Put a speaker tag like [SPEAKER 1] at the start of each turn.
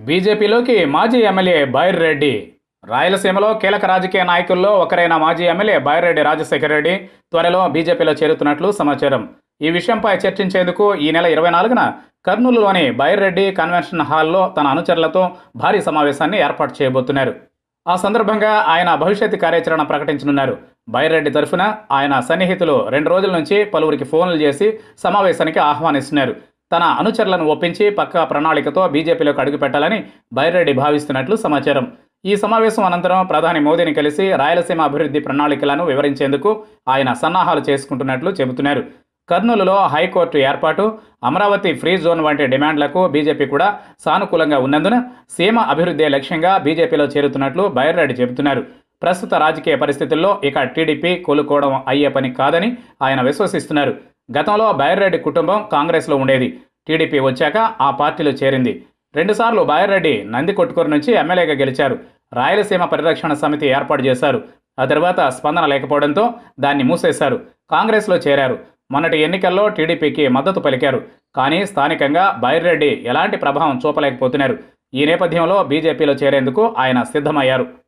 [SPEAKER 1] బీజేపీలోకి మాజీ ఎమ్మెల్యే బైర్రెడ్డి రాయలసీమలో కీలక రాజకీయ నాయకుల్లో ఒకరైన మాజీ ఎమ్మెల్యే బైర్రెడ్డి రాజశేఖర రెడ్డి త్వరలో బీజేపీలో చేరుతున్నట్లు సమాచారం ఈ విషయంపై చర్చించేందుకు ఈ నెల ఇరవై నాలుగున కర్నూలులోని బైర్రెడ్డి కన్వెన్షన్ హాల్లో తన అనుచరులతో భారీ సమావేశాన్ని ఏర్పాటు చేయబోతున్నారు ఆ సందర్భంగా ఆయన భవిష్యత్తు కార్యాచరణ ప్రకటించనున్నారు బైరెడ్డి తరఫున ఆయన సన్నిహితులు రెండు రోజుల నుంచి పలువురికి ఫోన్లు చేసి సమావేశానికి ఆహ్వానిస్తున్నారు తన అనుచరులను ఒప్పించి పక్కా ప్రణాళికతో బీజేపీలోకి అడుగుపెట్టాలని బైరెడ్డి భావిస్తున్నట్లు సమాచారం ఈ సమావేశం అనంతరం ప్రధాని మోదీని కలిసి రాయలసీమ అభివృద్ధి ప్రణాళికలను వివరించేందుకు ఆయన సన్నాహాలు చేసుకుంటున్నట్లు చెబుతున్నారు కర్నూలులో హైకోర్టు ఏర్పాటు అమరావతి ఫ్రీ జోన్ వంటి డిమాండ్లకు బీజేపీ కూడా సానుకూలంగా ఉన్నందున సీమ అభివృద్ధి లక్ష్యంగా బీజేపీలో చేరుతున్నట్లు బైర్రెడ్డి చెబుతున్నారు ప్రస్తుత రాజకీయ పరిస్థితుల్లో ఇక టీడీపీ కోలుకోవడం అయ్యే పని కాదని ఆయన విశ్వసిస్తున్నారు గతంలో బైర్రెడ్డి కుటుంబం కాంగ్రెస్లో ఉండేది టీడీపీ వచ్చాక ఆ పార్టీలో చేరింది రెండుసార్లు బాయర్రెడ్డి నంది కొట్టుకూరు నుంచి ఎమ్మెల్యేగా గెలిచారు రాయలసీమ పరిరక్షణ సమితి ఏర్పాటు చేశారు ఆ తర్వాత స్పందన లేకపోవడంతో దాన్ని మూసేశారు కాంగ్రెస్లో చేరారు మొన్నటి ఎన్నికల్లో టీడీపీకి మద్దతు పలికారు కానీ స్థానికంగా బైర్రెడ్డి ఎలాంటి ప్రభావం చూపలేకపోతున్నారు ఈ నేపథ్యంలో బీజేపీలో చేరేందుకు ఆయన సిద్ధమయ్యారు